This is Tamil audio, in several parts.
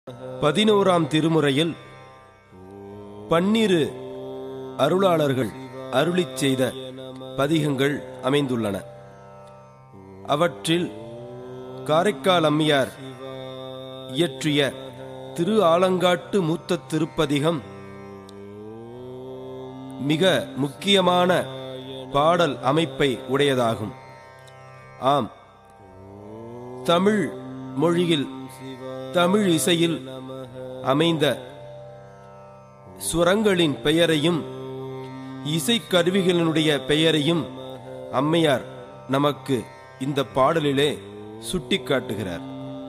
பதினோராம் திருமுறையில் பன்னிரு அருளாளர்கள் அருளிச் செய்த பதிகங்கள் அமைந்துள்ளன அவற்றில் காரைக்கால் அம்மையார் இயற்றிய திரு ஆலங்காட்டு மூத்த திருப்பதிகம் மிக முக்கியமான பாடல் அமைப்பை உடையதாகும் ஆம் தமிழ் மொழியில் தமிழ் இசையில் அமைந்த சுரங்களின் பெயரையும் இசைக்கருவிகளினுடைய பெயரையும் அம்மையார் நமக்கு இந்த பாடலிலே சுட்டிக்காட்டுகிறார்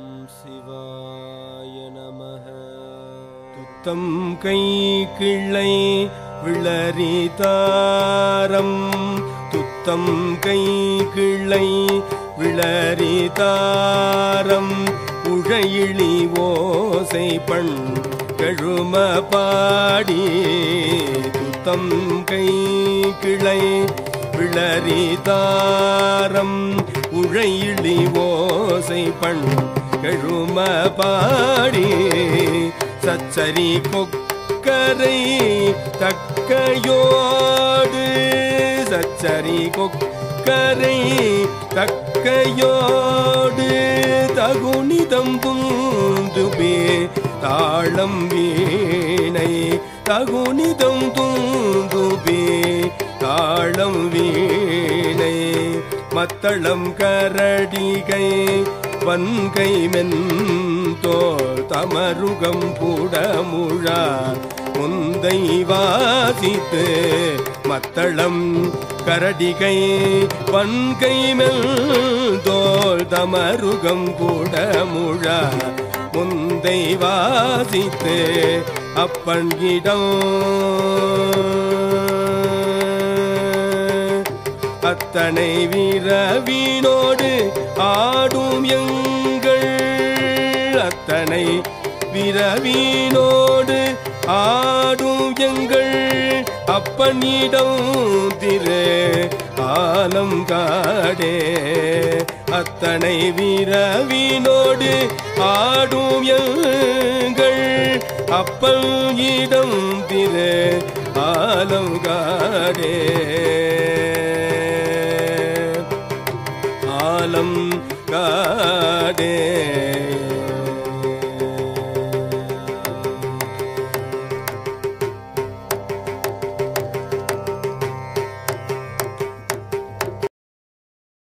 துத்தம் கை கிள்ளை விளரி தாரம் துத்தம் கை கிள்ளை விளரி தாரம் உழையிழி ஓசை பண் கழும பாடி துத்தம் கை கிளை விளரி தாரம் உழையிழி ஓசை பண் கழும பாடி சச்சரி கொக்கரை தக்கையோடு சச்சரி கொக்கரை தக்கையோடு தகுனிதம் துந்துபே தாளம் வீணை தகுனிதம் துந்துபே தாளம் வீணை மத்தளம் கரடிகை வன்கை மென்தோள் தமருகம் புடமுழா முந்தை வாசித்து மத்தளம் கரடிகை வன்கை மெல்தோள் தமருகம் புடமுழா முந்தை வாசித்து அப்பன்கிடம் அத்தனை வீரவீனோடு ஆடும் எங்கள் அத்தனை விரவீனோடு ஆடும் எங்கள் அப்பனிடம் திரு ஆலம் காடே அத்தனை வீரவீனோடு ஆடும் எங்கள் அப்பனிடம் திரு ஆலம் காடே ஆலம் காடே